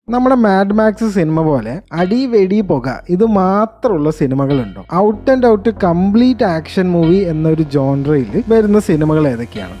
നമ്മുടെ mad max cinema പോലെ അടി വെടി പുക ഇത് മാത്രമുള്ള സിനിമകളുണ്ടോ out and out complete action movie എന്നൊരു ജോൺറയിൽ വരുന്ന സിനിമകൾ ഏതൊക്കെയാണ്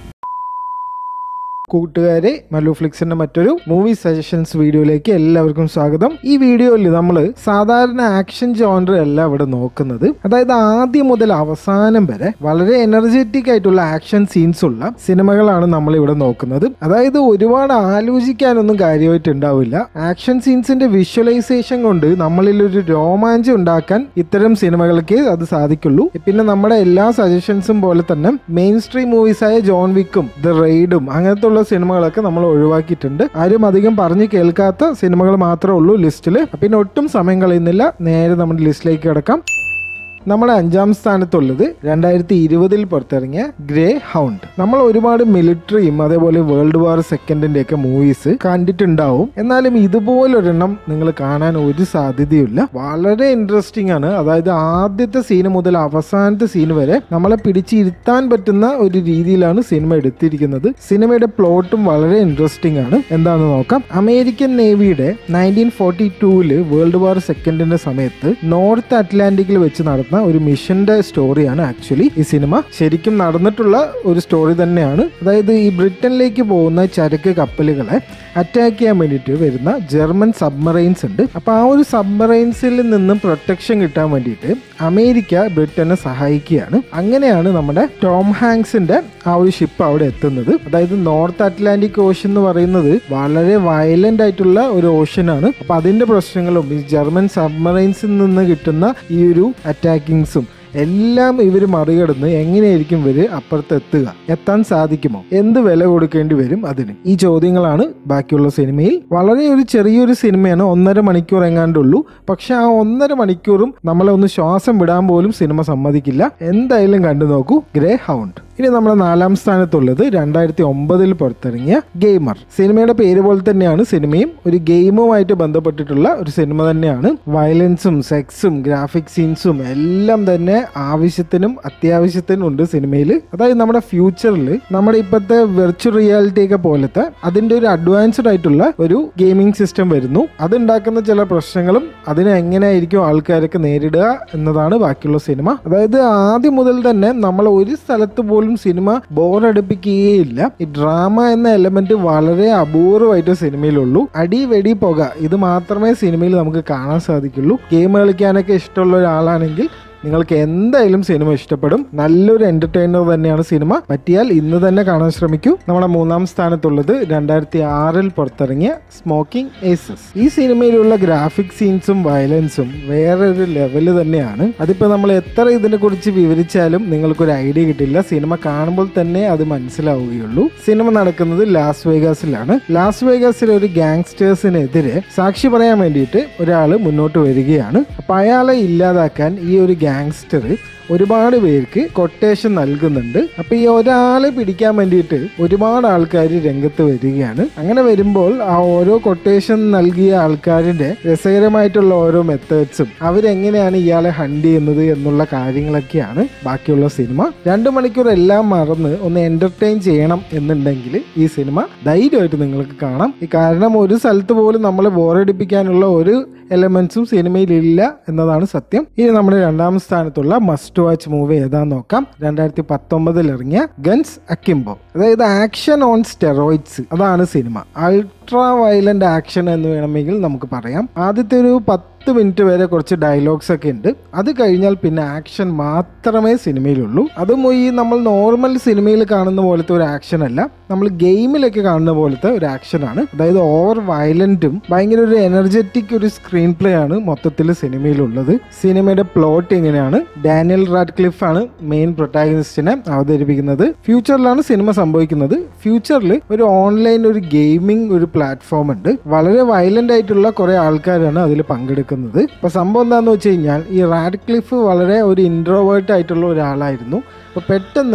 കൂട്ടുകാരെ മല്ലു മറ്റൊരു മൂവി സജഷൻസ് വീഡിയോയിലേക്ക് എല്ലാവർക്കും സ്വാഗതം ഈ വീഡിയോയിൽ നമ്മൾ സാധാരണ ആക്ഷൻ ജോൺറ അല്ല ഇവിടെ നോക്കുന്നത് അതായത് ആദ്യം മുതൽ അവസാനം വരെ വളരെ എനർജറ്റിക് ആയിട്ടുള്ള ആക്ഷൻ സീൻസ് ഉള്ള സിനിമകളാണ് നമ്മൾ ഇവിടെ നോക്കുന്നത് അതായത് ഒരുപാട് ആലോചിക്കാനൊന്നും കാര്യമായിട്ട് ഉണ്ടാവില്ല ആക്ഷൻ സീൻസിന്റെ വിഷ്വലൈസേഷൻ കൊണ്ട് നമ്മളിൽ ഒരു രോമാഞ്ചം ഉണ്ടാക്കാൻ ഇത്തരം സിനിമകൾക്ക് അത് സാധിക്കുള്ളൂ പിന്നെ നമ്മുടെ എല്ലാ സജഷൻസും പോലെ തന്നെ മെയിൻ സ്ട്രീം മൂവീസായ ജോൺ വിക്കും ദ റെയ്ഡും അങ്ങനത്തെ ഉള്ള സിനിമകളൊക്കെ നമ്മൾ ഒഴിവാക്കിയിട്ടുണ്ട് ആരും അധികം പറഞ്ഞു കേൾക്കാത്ത സിനിമകൾ മാത്രമേ ഉള്ളൂ ലിസ്റ്റിൽ പിന്നെ ഒട്ടും സമയം കളയുന്നില്ല നേരെ നമ്മുടെ ലിസ്റ്റിലേക്ക് കിടക്കാം നമ്മുടെ അഞ്ചാം സ്ഥാനത്തുള്ളത് രണ്ടായിരത്തി ഇരുപതിൽ പുറത്തിറങ്ങിയ ഗ്രേ ഹൗണ്ട് നമ്മൾ ഒരുപാട് മിലിറ്ററിയും അതേപോലെ വേൾഡ് വാർ സെക്കൻഡിന്റെ ഒക്കെ മൂവീസ് കണ്ടിട്ടുണ്ടാവും എന്നാലും ഇതുപോലൊരെണ്ണം നിങ്ങൾ കാണാൻ ഒരു സാധ്യതയുമില്ല വളരെ ഇൻട്രസ്റ്റിംഗ് ആണ് അതായത് ആദ്യത്തെ സീന് മുതൽ അവസാനത്തെ സീൻ വരെ നമ്മളെ പിടിച്ചിരുത്താൻ പറ്റുന്ന ഒരു രീതിയിലാണ് സിനിമ എടുത്തിരിക്കുന്നത് സിനിമയുടെ പ്ലോട്ടും വളരെ ഇൻട്രസ്റ്റിംഗ് ആണ് എന്താണെന്ന് നോക്കാം അമേരിക്കൻ നേവിയുടെ നയൻറ്റീൻ ഫോർട്ടി ടൂവില് വേൾഡ് വാർ സെക്കൻഡിന്റെ സമയത്ത് നോർത്ത് അറ്റ്ലാന്റിക്കിൽ വെച്ച് നടന്ന ഒരു മിഷന്റെ സ്റ്റോറിയാണ് ആക്ച്വലി ഈ സിനിമ ശരിക്കും നടന്നിട്ടുള്ള ഒരു സ്റ്റോറി തന്നെയാണ് അതായത് ഈ ബ്രിട്ടനിലേക്ക് പോകുന്ന ചരക്ക് കപ്പലുകളെ അറ്റാക്ക് ചെയ്യാൻ വേണ്ടിയിട്ട് വരുന്ന ജർമ്മൻ സബ്മറൈൻസ് ഉണ്ട് അപ്പൊ ആ ഒരു സബ്മറൈൻസിൽ നിന്നും പ്രൊട്ടക്ഷൻ കിട്ടാൻ വേണ്ടിയിട്ട് അമേരിക്ക ബ്രിട്ടനെ സഹായിക്കുകയാണ് അങ്ങനെയാണ് നമ്മുടെ ടോം ഹാങ്സിന്റെ ആ ഒരു ഷിപ്പ് അവിടെ എത്തുന്നത് അതായത് നോർത്ത് അറ്റ്ലാന്റിക് ഓഷൻ എന്ന് പറയുന്നത് വളരെ വയലന്റ് ആയിട്ടുള്ള ഒരു ഓഷനാണ് അപ്പൊ അതിന്റെ പ്രശ്നങ്ങളും ഈ ജർമ്മൻ സബ്മറൈൻസിൽ നിന്ന് കിട്ടുന്ന ഈ ഒരു അറ്റാക്കിങ്സും എല്ലാം ഇവർ മറികടന്ന് എങ്ങനെയായിരിക്കും ഇവര് അപ്പുറത്ത് എത്തുക എത്താൻ സാധിക്കുമോ എന്ത് വില കൊടുക്കേണ്ടി വരും അതിന് ഈ ചോദ്യങ്ങളാണ് ബാക്കിയുള്ള സിനിമയിൽ വളരെ ഒരു ചെറിയൊരു സിനിമയാണ് ഒന്നര മണിക്കൂർ എങ്ങാണ്ടുള്ളൂ പക്ഷെ ആ ഒന്നര മണിക്കൂറും നമ്മളെ ഒന്ന് ശ്വാസം വിടാൻ പോലും സിനിമ സമ്മതിക്കില്ല എന്തായാലും കണ്ടു നോക്കൂ ഗ്രേ ഹൗണ്ട് ഇനി നമ്മുടെ നാലാം സ്ഥാനത്തുള്ളത് രണ്ടായിരത്തി ഒമ്പതിൽ പുറത്തിറങ്ങിയ ഗെയിമർ സിനിമയുടെ പേര് പോലെ തന്നെയാണ് സിനിമയും ഒരു ഗെയിമുമായിട്ട് ബന്ധപ്പെട്ടിട്ടുള്ള ഒരു സിനിമ തന്നെയാണ് വയലൻസും സെക്സും ഗ്രാഫിക് സീൻസും എല്ലാം തന്നെ ആവശ്യത്തിനും അത്യാവശ്യത്തിനും ഉണ്ട് സിനിമയിൽ അതായത് നമ്മുടെ ഫ്യൂച്ചറിൽ നമ്മുടെ ഇപ്പോഴത്തെ വെർച്വൽ റിയാലിറ്റി ഒക്കെ പോലത്തെ അതിന്റെ ഒരു അഡ്വാൻസ്ഡ് ആയിട്ടുള്ള ഒരു ഗെയിമിംഗ് സിസ്റ്റം വരുന്നു അതുണ്ടാക്കുന്ന ചില പ്രശ്നങ്ങളും അതിനെ എങ്ങനെയായിരിക്കും ആൾക്കാരൊക്കെ നേരിടുക എന്നതാണ് ബാക്കിയുള്ള സിനിമ അതായത് ആദ്യം മുതൽ തന്നെ നമ്മൾ ഒരു സ്ഥലത്ത് പോലും സിനിമ ബോറടിപ്പിക്കുകയില്ല ഈ ഡ്രാമ എന്ന എലമെന്റ് വളരെ അപൂർവമായിട്ട് സിനിമയിലുള്ളൂ അടി വെടി പുക ഇത് മാത്രമേ സിനിമയിൽ നമുക്ക് കാണാൻ സാധിക്കുള്ളൂ ഗെയിം കളിക്കാനൊക്കെ ഇഷ്ടമുള്ള ഒരാളാണെങ്കിൽ നിങ്ങൾക്ക് എന്തായാലും സിനിമ ഇഷ്ടപ്പെടും നല്ലൊരു എന്റർടൈനർ തന്നെയാണ് സിനിമ പറ്റിയാൽ ഇന്ന് തന്നെ കാണാൻ ശ്രമിക്കൂ നമ്മുടെ മൂന്നാം സ്ഥാനത്തുള്ളത് രണ്ടായിരത്തി ആറിൽ പുറത്തിറങ്ങിയ സ്മോക്കിംഗ് ഏസസ് ഈ സിനിമയിലുള്ള ഗ്രാഫിക് സീൻസും വയലൻസും വേറൊരു ലെവല് തന്നെയാണ് അതിപ്പോ നമ്മൾ എത്ര ഇതിനെ കുറിച്ച് വിവരിച്ചാലും നിങ്ങൾക്കൊരു ഐഡിയ കിട്ടില്ല സിനിമ കാണുമ്പോൾ തന്നെ അത് മനസ്സിലാവുകയുള്ളൂ സിനിമ നടക്കുന്നത് ലാസ് വേഗാസിലാണ് ലാസ് വേഗാസിലെ ഒരു ഗാങ്സ്റ്റേഴ്സിനെതിരെ സാക്ഷി പറയാൻ വേണ്ടിയിട്ട് ഒരാൾ മുന്നോട്ട് വരികയാണ് അപ്പൊ അയാളെ ഇല്ലാതാക്കാൻ ഈ ഒരു ഗാങ്സ്റ്റർ ഒരുപാട് പേർക്ക് കൊട്ടേഷൻ നൽകുന്നുണ്ട് അപ്പൊ ഈ ഒരാളെ പിടിക്കാൻ വേണ്ടിയിട്ട് ഒരുപാട് ആൾക്കാർ രംഗത്ത് വരികയാണ് അങ്ങനെ വരുമ്പോൾ ആ ഓരോ കൊട്ടേഷൻ നൽകിയ ആൾക്കാരുടെ രസകരമായിട്ടുള്ള ഓരോ മെത്തേഡ്സും അവരെങ്ങനെയാണ് ഇയാളെ ഹണ്ട് ചെയ്യുന്നത് എന്നുള്ള കാര്യങ്ങളൊക്കെയാണ് ബാക്കിയുള്ള സിനിമ രണ്ടു മണിക്കൂർ എല്ലാം മറന്ന് ഒന്ന് എന്റർടൈൻ ചെയ്യണം എന്നുണ്ടെങ്കിൽ ഈ സിനിമ ധൈര്യമായിട്ട് നിങ്ങൾക്ക് കാണാം ഈ കാരണം ഒരു സ്ഥലത്ത് പോലും നമ്മളെ ബോറടിപ്പിക്കാനുള്ള ഒരു എലമെന്റ്സും സിനിമയിൽ ഇല്ല എന്നതാണ് സത്യം ഇനി നമ്മുടെ രണ്ടാം സ്ഥാനത്തുള്ള മസ്റ്റ് വാച്ച് മൂവി ഏതാന്ന് നോക്കാം രണ്ടായിരത്തി പത്തൊമ്പതിൽ ഇറങ്ങിയ ഗൺസ് അക്കിംബോ അതായത് ആക്ഷൻ ഓൺ സ്റ്റെറോയിഡ്സ് അതാണ് സിനിമ അൾട്രാ വയലന്റ് ആക്ഷൻ എന്ന് വേണമെങ്കിൽ നമുക്ക് പറയാം ആദ്യത്തെ ഒരു പത്ത് മിനിറ്റ് വരെ കുറച്ച് ഡയലോഗ്സ് ഒക്കെ ഉണ്ട് അത് കഴിഞ്ഞാൽ പിന്നെ ആക്ഷൻ മാത്രമേ സിനിമയിലുള്ളൂ അതും ഈ നമ്മൾ നോർമൽ സിനിമയിൽ കാണുന്ന പോലത്തെ ഒരു ആക്ഷൻ അല്ല നമ്മൾ ഗെയിമിലൊക്കെ കാണുന്ന പോലത്തെ ഒരു ആക്ഷൻ ആണ് അതായത് ഓവർ വയലന്റും ഭയങ്കര ഒരു എനർജറ്റിക് ഒരു സ്ക്രീൻ പ്ലേ ആണ് മൊത്തത്തിൽ സിനിമയിലുള്ളത് സിനിമയുടെ പ്ലോട്ട് എങ്ങനെയാണ് ഡാനിയൽ റാഡ്ക്ലിഫ് ആണ് മെയിൻ പ്രൊട്ടാഗനിസ്റ്റിനെ അവതരിപ്പിക്കുന്നത് ഫ്യൂച്ചറിലാണ് സിനിമ സംഭവിക്കുന്നത് ഫ്യൂച്ചറിൽ ഒരു ഓൺലൈൻ ഒരു ഗെയിമിംഗ് ഒരു പ്ലാറ്റ്ഫോം ഉണ്ട് വളരെ വയലന്റ് ആയിട്ടുള്ള കുറെ ആൾക്കാരാണ് അതിൽ പങ്കെടുക്കുന്നത് അപ്പൊ സംഭവം എന്താണെന്ന് വെച്ച് കഴിഞ്ഞാൽ ഈ റാഡ്ക്ലിഫ് വളരെ ഒരു ഇൻട്രോവേർട്ട് ആയിട്ടുള്ള ഒരാളായിരുന്നു അപ്പൊ പെട്ടെന്ന്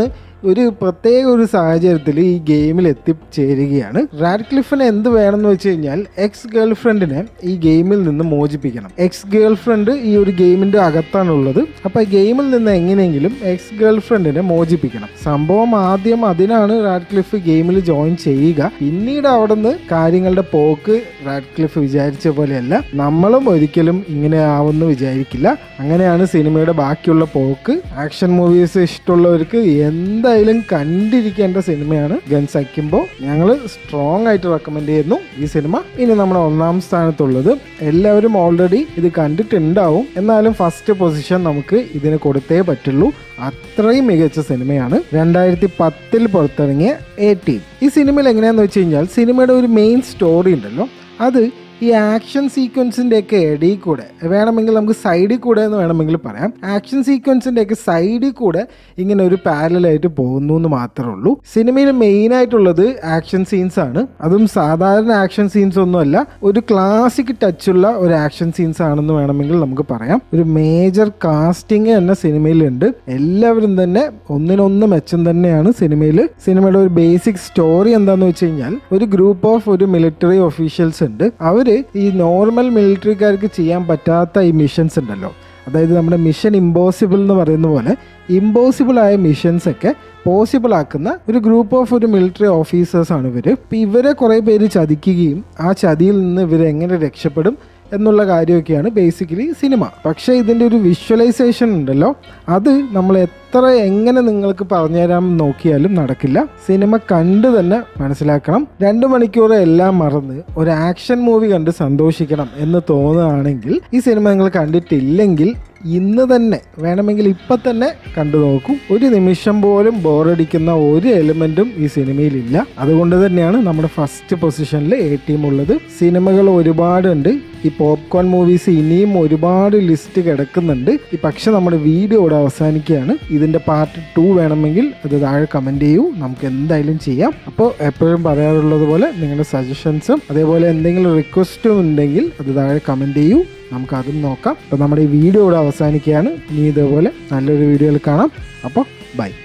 ഒരു പ്രത്യേക ഒരു സാഹചര്യത്തിൽ ഈ ഗെയിമിൽ എത്തിച്ചേരുകയാണ് റാഡ്ക്ലിഫിന് എന്ത് വേണമെന്ന് വെച്ച് കഴിഞ്ഞാൽ എക്സ് ഗേൾ ഫ്രണ്ടിനെ ഈ ഗെയിമിൽ നിന്ന് മോചിപ്പിക്കണം എക്സ് ഗേൾ ഫ്രണ്ട് ഈ ഒരു ഗെയിമിന്റെ അകത്താണുള്ളത് അപ്പൊ ഈ ഗെയിമിൽ നിന്ന് എങ്ങനെയെങ്കിലും എക്സ് ഗേൾ ഫ്രണ്ടിനെ മോചിപ്പിക്കണം സംഭവം ആദ്യം അതിനാണ് റാഡ്ക്ലിഫ് ഗെയിമിൽ ജോയിൻ ചെയ്യുക പിന്നീട് അവിടുന്ന് കാര്യങ്ങളുടെ പോക്ക് റാഡ്ക്ലിഫ് വിചാരിച്ച പോലെയല്ല നമ്മളും ഒരിക്കലും ഇങ്ങനെ ആവുമെന്ന് വിചാരിക്കില്ല അങ്ങനെയാണ് സിനിമയുടെ ബാക്കിയുള്ള പോക്ക് ആക്ഷൻ മൂവീസ് ഇഷ്ടമുള്ളവർക്ക് എന്തായാലും കണ്ടിരിക്കേണ്ട സിനിമയാണ് ഗൺസ് അക്കിമ്പോ ഞങ്ങൾ സ്ട്രോങ് ആയിട്ട് റെക്കമെൻഡ് ചെയ്യുന്നു ഈ സിനിമ ഇനി നമ്മുടെ ഒന്നാം സ്ഥാനത്തുള്ളത് എല്ലാവരും ഓൾറെഡി ഇത് കണ്ടിട്ടുണ്ടാവും എന്നാലും ഫസ്റ്റ് പൊസിഷൻ നമുക്ക് ഇതിന് കൊടുത്തേ പറ്റുള്ളൂ അത്രയും മികച്ച സിനിമയാണ് രണ്ടായിരത്തി പത്തിൽ പുറത്തിറങ്ങിയ എയ്റ്റീൻ ഈ സിനിമയിൽ എങ്ങനെയാന്ന് വെച്ച് കഴിഞ്ഞാൽ സിനിമയുടെ ഒരു മെയിൻ സ്റ്റോറി ഉണ്ടല്ലോ അത് ഈ ആക്ഷൻ സീക്വൻസിന്റെ ഒക്കെ ഇടയിൽ കൂടെ വേണമെങ്കിൽ നമുക്ക് സൈഡിൽ കൂടെ എന്ന് വേണമെങ്കിൽ പറയാം ആക്ഷൻ സീക്വൻസിന്റെ ഒക്കെ സൈഡിൽ കൂടെ ഇങ്ങനെ ഒരു പാരലായിട്ട് പോകുന്നു എന്ന് മാത്രമേ ഉള്ളൂ സിനിമയിൽ മെയിൻ ആയിട്ടുള്ളത് ആക്ഷൻ സീൻസ് ആണ് അതും സാധാരണ ആക്ഷൻ സീൻസ് ഒന്നുമല്ല ഒരു ക്ലാസിക് ടച്ചുള്ള ഒരു ആക്ഷൻ സീൻസ് ആണെന്ന് വേണമെങ്കിൽ നമുക്ക് പറയാം ഒരു മേജർ കാസ്റ്റിംഗ് തന്നെ സിനിമയിലുണ്ട് എല്ലാവരും തന്നെ ഒന്നിനൊന്ന് മെച്ചം തന്നെയാണ് സിനിമയിൽ സിനിമയുടെ ഒരു ബേസിക് സ്റ്റോറി എന്താന്ന് വെച്ച് കഴിഞ്ഞാൽ ഒരു ഗ്രൂപ്പ് ഓഫ് ഒരു മിലിറ്ററി ഒഫീഷ്യൽസ് ഉണ്ട് അവര് ഈ നോർമൽ മിലിറ്ററിക്കാർക്ക് ചെയ്യാൻ പറ്റാത്ത ഈ മിഷൻസ് ഉണ്ടല്ലോ അതായത് നമ്മുടെ മിഷൻ ഇമ്പോസിബിൾ എന്ന് പറയുന്ന പോലെ ഇമ്പോസിബിൾ ആയ മിഷൻസ് ഒക്കെ പോസിബിൾ ആക്കുന്ന ഒരു ഗ്രൂപ്പ് ഓഫ് ഒരു മിലിറ്ററി ഓഫീസേഴ്സ് ആണ് ഇവർ ഇപ്പം ഇവരെ കുറേ പേര് ചതിക്കുകയും ആ ചതിയിൽ നിന്ന് ഇവർ എങ്ങനെ രക്ഷപ്പെടും എന്നുള്ള കാര്യമൊക്കെയാണ് ബേസിക്കലി സിനിമ പക്ഷേ ഇതിൻ്റെ ഒരു വിഷ്വലൈസേഷൻ ഉണ്ടല്ലോ അത് നമ്മൾ എത്ര എങ്ങനെ നിങ്ങൾക്ക് പറഞ്ഞുതരാൻ നോക്കിയാലും നടക്കില്ല സിനിമ കണ്ട് തന്നെ മനസ്സിലാക്കണം രണ്ട് മണിക്കൂർ എല്ലാം മറന്ന് ഒരു ആക്ഷൻ മൂവി കണ്ട് സന്തോഷിക്കണം എന്ന് തോന്നുകയാണെങ്കിൽ ഈ സിനിമ നിങ്ങൾ കണ്ടിട്ടില്ലെങ്കിൽ ഇന്ന് തന്നെ വേണമെങ്കിൽ ഇപ്പം തന്നെ കണ്ടു നോക്കൂ ഒരു നിമിഷം പോലും ബോറടിക്കുന്ന ഒരു എലിമെന്റും ഈ സിനിമയിലില്ല അതുകൊണ്ട് തന്നെയാണ് നമ്മുടെ ഫസ്റ്റ് പൊസിഷനിൽ എ ടീം ഉള്ളത് സിനിമകൾ ഒരുപാടുണ്ട് ഈ പോപ്കോൺ മൂവീസ് ഇനിയും ഒരുപാട് ലിസ്റ്റ് കിടക്കുന്നുണ്ട് ഈ പക്ഷെ നമ്മുടെ വീഡിയോ ഇവിടെ അവസാനിക്കുകയാണ് ഇതിന്റെ പാർട്ട് ടു വേണമെങ്കിൽ അത് താഴെ കമന്റ് ചെയ്യൂ നമുക്ക് എന്തായാലും ചെയ്യാം അപ്പോൾ എപ്പോഴും പറയാറുള്ളത് പോലെ നിങ്ങളുടെ സജഷൻസും അതേപോലെ എന്തെങ്കിലും റിക്വസ്റ്റും ഉണ്ടെങ്കിൽ അത് താഴെ കമന്റ് ചെയ്യൂ നമുക്ക് അതും നോക്കാം അപ്പോൾ നമ്മുടെ ഈ വീഡിയോ ഇവിടെ അവസാനിക്കുകയാണ് ഇനി ഇതേപോലെ നല്ലൊരു വീഡിയോയിൽ കാണാം അപ്പോൾ ബൈ